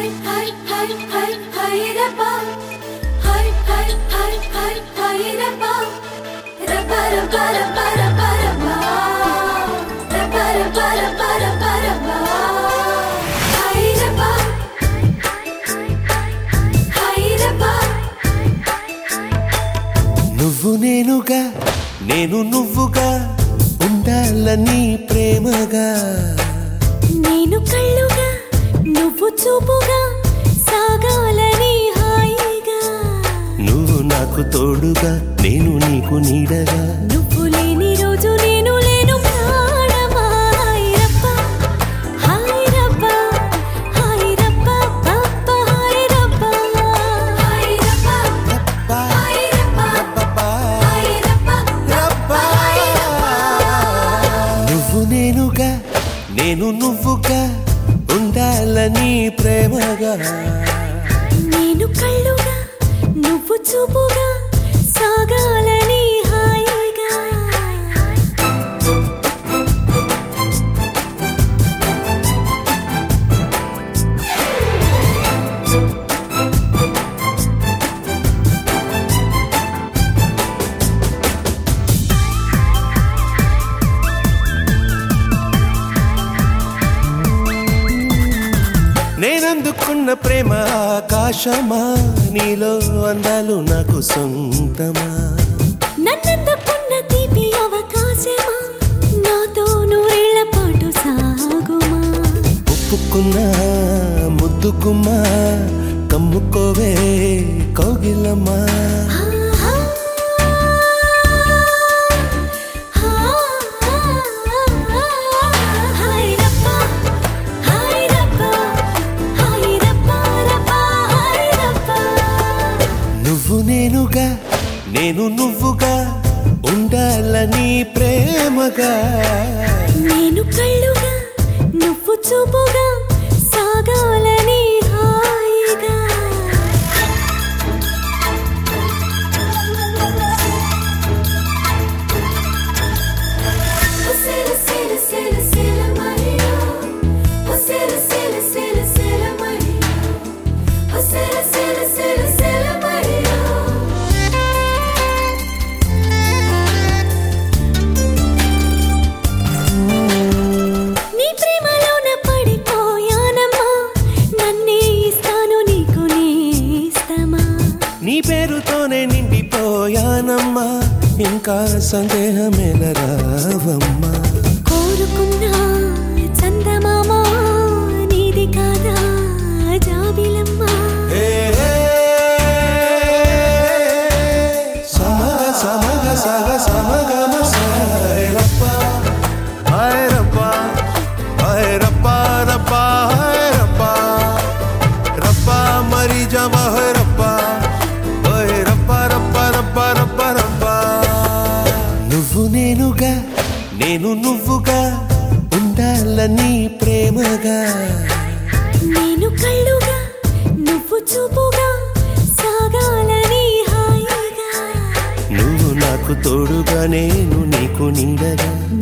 High హై హై హైరప్ప హై హై హై హై హైరప్ప రప్ప రప్ప రప్ప రప్ప రప్ప రప్ప రప్ప రప్ప రప్ప రప్ప హైరప్ప హైరప్ప నువ్వు నేనుగా నేను నువ్వుగా ఉండాలని ప్రేమగా నేను కళ్ళుగా నువ్వు చూపుగా సాగాలని హాయిగా నువ్వు నాకు తోడుగా నేను నీకు నీడగా నువ్వు లేని రోజు నేను లేను ప్రాణమా హాయిరప్ప హాయిరప్ప హాయిరప్ప పప్ప హాయిరప్ప హాయిరప్ప రబ్బా, హాయిరప్ప రబ్బబ్బా, హాయిరప్ప రబ్బా. నువ్వు నేనుగా నేను నువ్వుగా ఉండాలని ప్రేమగా నేను కళ్ళుగా నువ్వు చూపుగా సాగాలని హాయిగా నేనందుకున్న ప్రేమ ఆకాశమా నీలో అందాలు నాకు సొంతమా నన్నందుకున్న తీపి అవకాశమా నాతో నూరేళ్ల పాటు సాగుమా ఒప్పుకున్నా ముద్దుకుమ్మా కమ్ముకోవే కౌగిలమ్మా ఆహా. హాయిరప్ప, హాయిరప్ప, హాయిరప్ప, రప్ప, హాయిరప్ప. నువ్వు నేనుగా నేను నువ్వుగా ఉండాలని ప్రేమగా నేను కళ్ళుగా నువ్వు చూపుగా సాగాలని హాయిగా Sela, sela, sela, sela, Maria. Oh, sela, sela, sela, sela, Maria. Oh, sela, sela, sela, sela, Maria. నీ ప్రేమలోన పడిపోయానమ్మా నన్నే ఇస్తాను నీకు నేస్తమా నీ పేరుతోనే నిండిపోయానమ్మా ఇంకా సందేహమేలరావమ్మా కోరుకున్నా చందమామ నీది కాదా జాబిలమ్మా సమగ సమగ సగ సమగమ సాయరప్ప హైరప్ప హైరప్ప రప్ప హైరప్ప రప్ప మరి జమ హైరప్ప హైరప్ప రప్ప రప్ప రప్ప రప్ప నువ్వు నేనుగా నేను నువ్వుగా ఉండాలని ప్రేమగా నేను కళ్ళుగా నువ్వు చూపుగా సాగాలని హాయిగా నువ్వు నాకు తోడుగా నేను నీకు నీడగా